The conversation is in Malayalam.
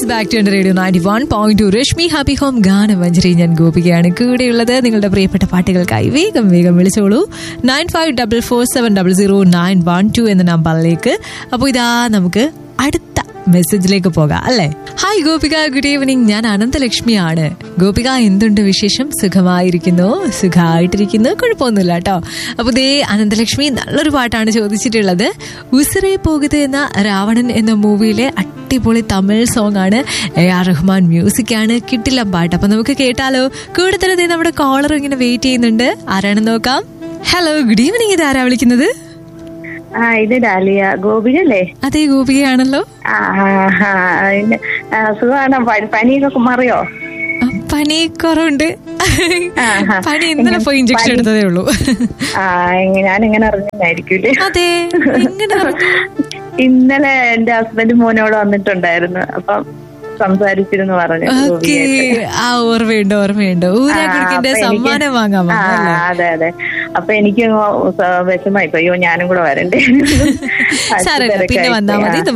Yes back to radio ninety one point two Rashmi happy home ഗാനമഞ്ജരി ഞാൻ ഗോപികയാണ് കൂടെയുള്ളത് നിങ്ങളുടെ പ്രിയപ്പെട്ട പാട്ടുകൾക്കായി വേഗം വേഗം വിളിച്ചോളൂ nine five double four seven double zero nine one two എന്ന നമ്പറിലേക്ക് അപ്പോൾ ഇതാ നമുക്ക് അടുത്ത മെസ്സേജിലേക്ക് പോകാം അല്ലേ ഹായ് ഗോപിക ഗുഡ് ഈവനിങ് ഞാൻ അനന്തലക്ഷ്മിയാണ് ഗോപിക എന്തുണ്ട് വിശേഷം സുഖമായിരിക്കുന്നു സുഖമായിട്ടിരിക്കുന്നു കുഴപ്പമൊന്നുമില്ല കേട്ടോ അപ്പൊ ദേ അനന്തലക്ഷ്മി നല്ലൊരു പാട്ടാണ് ചോദിച്ചിട്ടുള്ളത് ഉസിറെ പോകുത് എന്ന രാവണൻ എന്ന മൂവിയിലെ അടിപൊളി തമിഴ് സോങ് ആണ് എ ആർ റഹ്മാൻ മ്യൂസിക് ആണ് കിട്ടില്ല പാട്ട് അപ്പൊ നമുക്ക് കേട്ടാലോ കൂടുതൽ ദേ നമ്മുടെ കോളർ ഇങ്ങനെ വെയിറ്റ് ചെയ്യുന്നുണ്ട് ആരാണെന്ന് നോക്കാം ഹലോ ഗുഡ് ഈവനിങ് ഇത് ആരാ വിളിക്കുന്നത് ആ ഇത് ഡാലിയ ഗോപികല്ലേ അതെ ഗോപികയാണല്ലോ ആ ആ, ആ, പിന്നെ, ആ, സുഖമാണോ പ- പനിയൊക്കെ മാറിയോ ആ, പനി കുറവുണ്ട് ആഹാ. പനി ഇന്നലെ പോയി ഇഞ്ചക്ഷൻ പനി- എടുത്തതേ ഉള്ളൂ ആ എങ്ങ- ഞാൻ എങ്ങനെ അറിഞ്ഞായിരിക്കൂലേ അതെ എങ്ങനെ അറിഞ്ഞു? ഇന്നലെ എന്റെ ഹസ്ബൻഡ് മോനോട് വന്നിട്ടുണ്ടായിരുന്നു അപ്പം സംസാരിച്ചിരുന്നു പറഞ്ഞു ഓക്കെ ഗോപികയായിട്ട്. ആ ഓർമ്മയുണ്ട് ഓർമ്മയുണ്ട് ഊരാ ആ, കുടിക്കിന്റെ അപ്പൊ എനിക്ക് സമ്മാനം വാങ്ങാൻ ആ, വന്നു അല്ലേ? അതെ അതെ അപ്പൊ എനിക്ക് വിഷമായി അയ്യോ ഞാനും കൂടെ വരണ്ടേ സാരമില്ല പിന്നെ തിരക്കായി വന്നാ പോയി. മതി ആ.